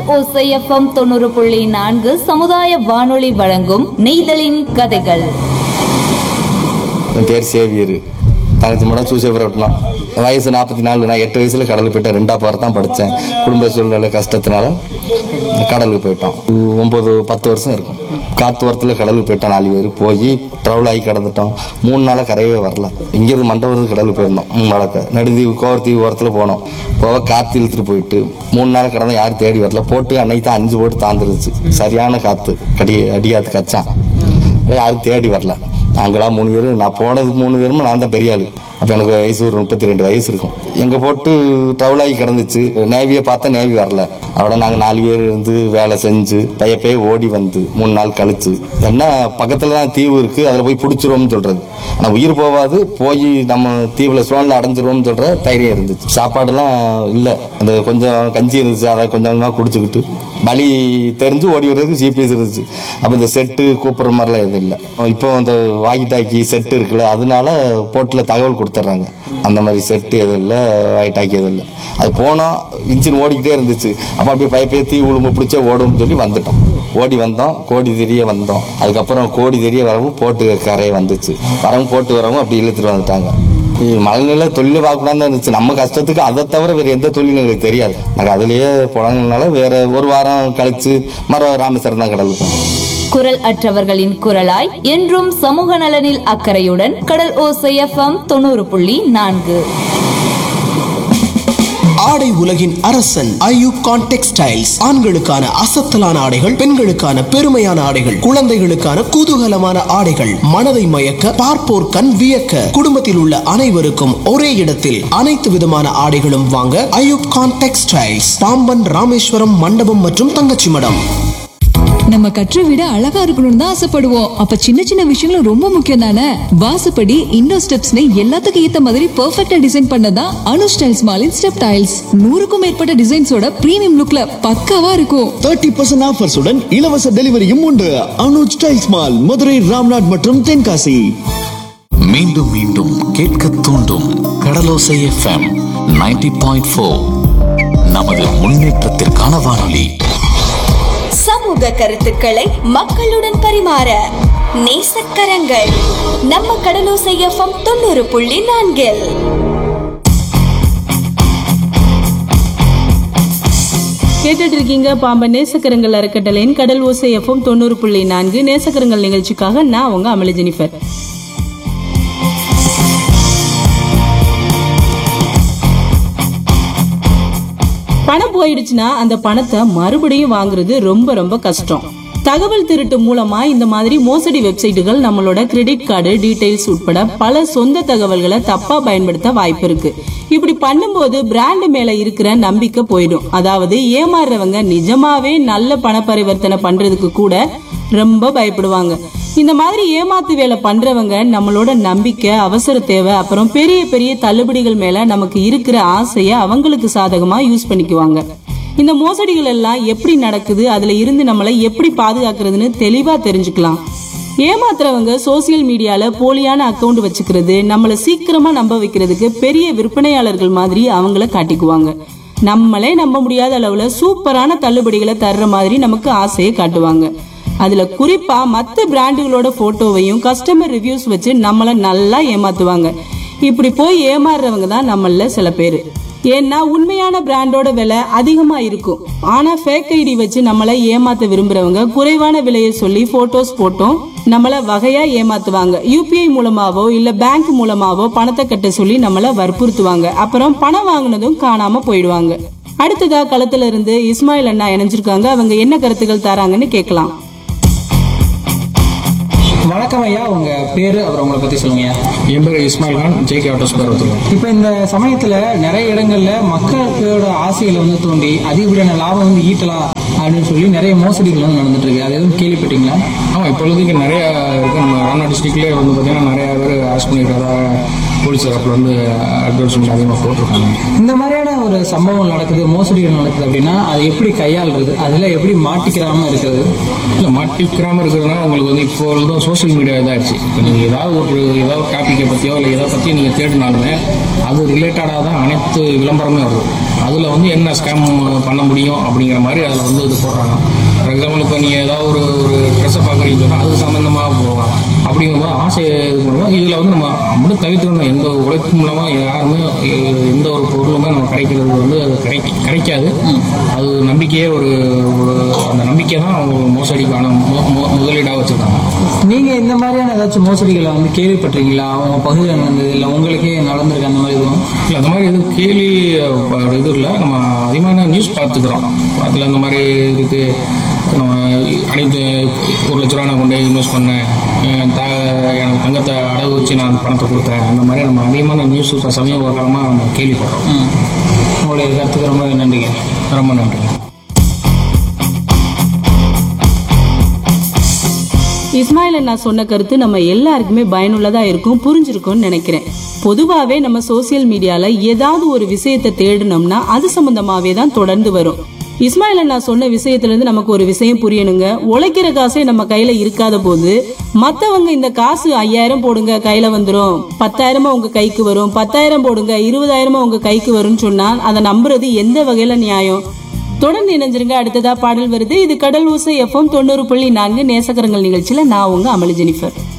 ஓசைஎஃப்எம் தொண்ணூறு புள்ளி நான்கு சமுதாய வானொலி வழங்கும் நெய்தலின் கதைகள் என் பேர் சேவியர் தங்கச்சி மேடம் சூசேபுரட்டினம் வயசு நாற்பத்தி நாலு நான் எட்டு வயசில் கடலுக்கு போயிட்டேன் ரெண்டா பார் தான் படித்தேன் குடும்ப சூழ்நிலை கஷ்டத்தினால கடலுக்கு போயிட்டோம் ஒம்பது பத்து வருஷம் இருக்கும் காத்து வரத்தில் கடலுக்கு போயிட்டோம் நாலு பேர் போய் ட்ராவல் ஆகி கடந்துட்டோம் மூணு நாளாக கரையவே வரல இங்கேருந்து மண்டபத்துக்கு கடலுக்கு போயிருந்தோம் மூணு நாளாக நடுந்தீவு கோவத்தீவு ஓரத்தில் போனோம் போக காற்று இழுத்துட்டு போயிட்டு மூணு நாள் கடந்த யாரும் தேடி வரல போட்டு அன்னைக்கு தான் அஞ்சு போட்டு தாந்துருச்சு சரியான காற்று கடி அடியாத்து கச்சான் யாரும் தேடி வரல நாங்களாம் மூணு பேரும் நான் போனது மூணு பேரும் நான் தான் பெரிய ஆளு அப்போ எனக்கு வயசு ஒரு முப்பத்தி ரெண்டு வயசு இருக்கும் எங்க போட்டு ட்ரவல் ஆகி கிடந்துச்சு நேவியை பார்த்தா நேவி வரல அதோட நாங்கள் நாலு பேர் இருந்து வேலை செஞ்சு பைய பைய ஓடி வந்து மூணு நாள் கழிச்சு என்ன பக்கத்தில் தான் தீவு இருக்கு அதில் போய் பிடிச்சிருவோம்னு சொல்றது ஆனால் உயிர் போகாது போய் நம்ம தீவில் சோனில் அடைஞ்சிருவோம்னு சொல்ற தைரியம் இருந்துச்சு சாப்பாடுலாம் இல்லை அந்த கொஞ்சம் கஞ்சி இருந்துச்சு அதை கொஞ்சம் கொஞ்சமாக குடிச்சுக்கிட்டு வழி தெரிஞ்சு ஓடி வர்றதுக்கு ஜிபிஎஸ் இருந்துச்சு அப்போ இந்த செட்டு கூப்பிட்ற மாதிரிலாம் எதுவும் இல்லை இப்போ அந்த வாக்கி டாக்கி செட்டு இருக்குல்ல அதனால போட்டில் தகவல் கொடுத்துட்றாங்க அந்த மாதிரி செட்டு எதுவும் இல்லை வாக்கி டாக்கி எதுவும் இல்லை அது போனோம் இன்ஜின் ஓடிக்கிட்டே இருந்துச்சு அப்போ அப்படியே பயப்பே தீ உளும்பு பிடிச்சே ஓடும்னு சொல்லி வந்துட்டோம் ஓடி வந்தோம் கோடி தெரிய வந்தோம் அதுக்கப்புறம் கோடி தெரிய வரவும் போட்டு கரையை வந்துச்சு வரவும் போட்டு வரவும் அப்படி இழுத்துட்டு வந்துட்டாங்க மழைநிலை தொழில் பார்க்கக்கூடாது இருந்துச்சு நம்ம கஷ்டத்துக்கு அதை தவிர வேற எந்த தொழிலும் எங்களுக்கு தெரியாது நாங்கள் அதுலயே புழங்கினால வேற ஒரு வாரம் கழிச்சு மறு ராமேஸ்வரம் தான் கடலுக்கு போனோம். குரல் அற்றவர்களின் குரலாய் என்றும் சமூக நலனில் அக்கறையுடன் கடல் ஓசைஎஃப்எம் தொண்ணூறு புள்ளி நான்கு ஆடை உலகின் அரசன் ஐயூப் கான் டெக்ஸ்டைல்ஸ் ஆண்களுக்கான அசத்தலான ஆடைகள் பெண்களுக்கான பெருமையான ஆடைகள் குழந்தைகளுக்கான குதூகலமான ஆடைகள் மனதை மயக்க பார்ப்போர் கண் வியக்க குடும்பத்தில் உள்ள அனைவருக்கும் ஒரே இடத்தில் அனைத்து விதமான ஆடைகளும் வாங்க ஐயூப் கான் டெக்ஸ்டைல்ஸ் பாம்பன் ராமேஸ்வரம் மண்டபம் மற்றும் தங்கச்சி மடம் நம்ம கற்ற விட அழகா இருக்கணும்னு தான் ஆசைப்படுவோம் அப்ப சின்ன சின்ன விஷயங்களும் ரொம்ப முக்கியம் தானே வாசப்படி இண்டோ ஸ்டெப்ஸ்னு எல்லாத்துக்கும் ஏத்த மாதிரி பெர்ஃபெக்ட்டா டிசைன் பண்ணதான் அனு ஸ்டைல்ஸ் மாலின் ஸ்டெப் டைல்ஸ் நூறுக்கும் மேற்பட்ட டிசைன்ஸோட பிரீமியம் லுக்ல பக்காவா இருக்கும் தேர்ட்டி பர்சன்ட் ஆஃபர்ஸுடன் இலவச டெலிவரியும் உண்டு அனுஜ் டைல்ஸ் மால் மதுரை ராம்நாட் மற்றும் தென்காசி மீண்டும் மீண்டும் கேட்க தூண்டும் கடலோசை எஃப்எம் 90.4 பாயிண்ட் ஃபோர் நமது முன்னேற்றத்திற்கான வானொலி சமூக கருத்துக்களை மக்களுடன் பரிமாற நேசக்கரங்கள் நம்ம கடலோசை எஃப்எம் தொண்ணூறு புள்ளி நான்கில் கேட்டுட்டு இருக்கீங்க பாம்பன் நேசக்கரங்கள் அறக்கட்டளையின் கடல் ஓசை எஃப்எம் தொண்ணூறு புள்ளி நான்கு நேசக்கரங்கள் நிகழ்ச்சிக்காக நான் உங்க அமளி ஜெனிஃபர் பணம் போயிடுச்சுன்னா அந்த பணத்தை மறுபடியும் வாங்குறது ரொம்ப ரொம்ப கஷ்டம் தகவல் திருட்டு மூலமா இந்த மாதிரி மோசடி வெப்சைட்டுகள் நம்மளோட கிரெடிட் கார்டு டீடைல்ஸ் உட்பட பல சொந்த தகவல்களை தப்பா பயன்படுத்த வாய்ப்பு இருக்கு இப்படி பண்ணும்போது பிராண்ட் மேல இருக்கிற நம்பிக்கை போயிடும் அதாவது ஏமாறுறவங்க நிஜமாவே நல்ல பண பரிவர்த்தனை பண்றதுக்கு கூட ரொம்ப பயப்படுவாங்க இந்த மாதிரி ஏமாத்து வேலை பண்றவங்க நம்மளோட நம்பிக்கை அவசர தேவை அப்புறம் பெரிய பெரிய தள்ளுபடிகள் மேல நமக்கு இருக்கிற ஆசைய அவங்களுக்கு சாதகமா யூஸ் பண்ணிக்குவாங்க இந்த மோசடிகள் எல்லாம் எப்படி நடக்குது அதுல இருந்து நம்மளை எப்படி பாதுகாக்கிறதுன்னு தெளிவா தெரிஞ்சுக்கலாம் ஏமாத்துறவங்க சோசியல் மீடியால போலியான அக்கவுண்ட் வச்சுக்கிறது நம்மள சீக்கிரமா நம்ப வைக்கிறதுக்கு பெரிய விற்பனையாளர்கள் மாதிரி அவங்கள காட்டிக்குவாங்க நம்மளே நம்ப முடியாத அளவுல சூப்பரான தள்ளுபடிகளை தர்ற மாதிரி நமக்கு ஆசையை காட்டுவாங்க அதுல குறிப்பா மத்த பிராண்டுகளோட போட்டோவையும் கஸ்டமர் ரிவ்யூஸ் வச்சு நம்மள நல்லா ஏமாத்துவாங்க இப்படி போய் ஏமாறுறவங்க தான் நம்மள சில பேரு ஏன்னா உண்மையான பிராண்டோட விலை அதிகமா இருக்கும் ஆனா ஃபேக் ஐடி வச்சு நம்மள ஏமாத்த விரும்புறவங்க குறைவான விலையை சொல்லி போட்டோஸ் போட்டோம் நம்மள வகையா ஏமாத்துவாங்க யூபிஐ மூலமாவோ இல்ல பேங்க் மூலமாவோ பணத்தை கட்ட சொல்லி நம்மள வற்புறுத்துவாங்க அப்புறம் பணம் வாங்கினதும் காணாம போயிடுவாங்க அடுத்ததா களத்துல இருந்து இஸ்மாயில் அண்ணா இணைஞ்சிருக்காங்க அவங்க என்ன கருத்துக்கள் தராங்கன்னு கேட்கலாம் வணக்கம் ஐயா உங்க பேரு அப்புறம் உங்களை பத்தி சொல்லுங்க ஐயா என் பேர் இஸ்மாயில் கான் ஜேகே ஆட்டோஸ் பேர் ஒருத்தர் இப்போ இந்த சமயத்துல நிறைய இடங்கள்ல மக்களோட ஆசைகளை வந்து தூண்டி அதிகப்படியான லாபம் வந்து ஈட்டலாம் அப்படின்னு சொல்லி நிறைய மோசடிகள் வந்து நடந்துட்டு இருக்கு அது எதுவும் கேள்விப்பட்டீங்களா ஆமாம் இப்பொழுதுக்கு நிறைய இருக்கு நம்ம ராம்நாத் டிஸ்ட்ரிக்ட்லேயே வந்து பார்த்தீங்கன்னா நிறைய பேர் அரெஸ்ட் பண்ணிக்கிறதா போலீஸ் தரப்புல வந்து அட்வர்டைஸ்மெண்ட் அதிகமாக போட்டிருக்காங்க இந்த மாதிரியான ஒரு சம்பவம் நடக்குது மோசடிகள் நடக்குது அப்படின்னா அதை எப்படி கையாளுறது அதுல எப்படி மாட்டிக்கிறாம இருக்கிறது இல்லை மாட்டிக்கிறாமல் இருக்கிறதுனால உங்களுக்கு வந்து இப்போ சோஷியல் மீடியா இதாகிடுச்சு இப்போ நீங்கள் ஏதாவது ஒரு ஏதாவது டாப்பிக்கை பற்றியோ இல்லை எதை பற்றி நீங்கள் தேடினாலுமே அது ரிலேட்டடாக தான் அனைத்து விளம்பரமே வருது அதில் வந்து என்ன ஸ்கேம் பண்ண முடியும் அப்படிங்கிற மாதிரி அதில் வந்து இது போடுறாங்க ஃபார் எக்ஸாம்பிள் இப்போ நீங்கள் ஏதாவது ஒரு ஒரு ட்ரெஸ்ஸை பார்க்குறீங்கன்னு சொன்னால் அது சம்மந்தமாக போகலாம் அப்படிங்கும்போது ஆசை இது பண்ணுவோம் இதில் வந்து நம்ம அப்படியே தவிர்த்துக்கணும் எந்த உழைப்பு மூலமாக யாருமே எ- எந்த ஒரு பொருளுமே நம்ம கிடைக்கிறது வந்து அது கிடைக்க கிடைக்காது அது நம்பிக்கையே ஒரு ஒரு அந்த நம்பிக்கை தான் அவங்க மோசடிக்கான மு- மு- முதலீடாக வச்சுருக்காங்க நீங்க இந்த மாதிரியான ஏதாச்சும் மோசடிகளை வந்து கேள்விப்பட்டிருக்கீங்களா அவங்க பகுதியில் நடந்தது இல்லை உங்களுக்கே நடந்திருக்கு அந்த மாதிரி எதுவும் இல்லை அந்த மாதிரி எதுவும் கேள்வி அஹ், இது இல்லை நம்ம அதிகமான நியூஸ் பார்த்துக்கிறோம் அதில் அந்த மாதிரி இதுக்கு நம்ம அனைத்து ஒரு லட்ச ரூபா நான் கொண்டு போய் இன்வெஸ்ட் பண்ணேன் என் த எனக்கு தங்கத்தை அடகு வச்சு நான் அந்த பணத்தை கொடுத்தேன் அந்த மாதிரி நம்ம அதிகமான நியூஸ் சமீப காலமாக நம்ம கேள்விப்படுறோம் உங்களுடைய கருத்துக்கு ரொம்ப நன்றிங்க ரொம்ப நன்றி இஸ்மாயில் அண்ணா சொன்ன கருத்து நம்ம எல்லாருக்குமே பயனுள்ளதா இருக்கும் புரிஞ்சிருக்கும்னு நினைக்கிறேன் பொதுவாவே நம்ம சோசியல் மீடியால ஏதாவது ஒரு விஷயத்தை தேடினோம்னா அது சம்பந்தமாவே தான் தொடர்ந்து வரும் இஸ்மாயில் அண்ணா சொன்ன விஷயத்துல இருந்து நமக்கு ஒரு விஷயம் புரியணுங்க உழைக்கிற காசே நம்ம கையில இருக்காத போது மத்தவங்க இந்த காசு ஐயாயிரம் போடுங்க கையில வந்துரும் பத்தாயிரமா உங்க கைக்கு வரும் பத்தாயிரம் போடுங்க இருபதாயிரமா உங்க கைக்கு வரும்னு சொன்னா அதை நம்புறது எந்த வகையில நியாயம் தொடர்ந்து இணைஞ்சிருங்க அடுத்ததா பாடல் வருது இது கடல் ஊசை எஃப்எம் தொண்ணூறு புள்ளி நான்கு நேசக்கரங்கள் நிகழ்ச்சியில நான் உங்க அமளி ஜெனிஃபர்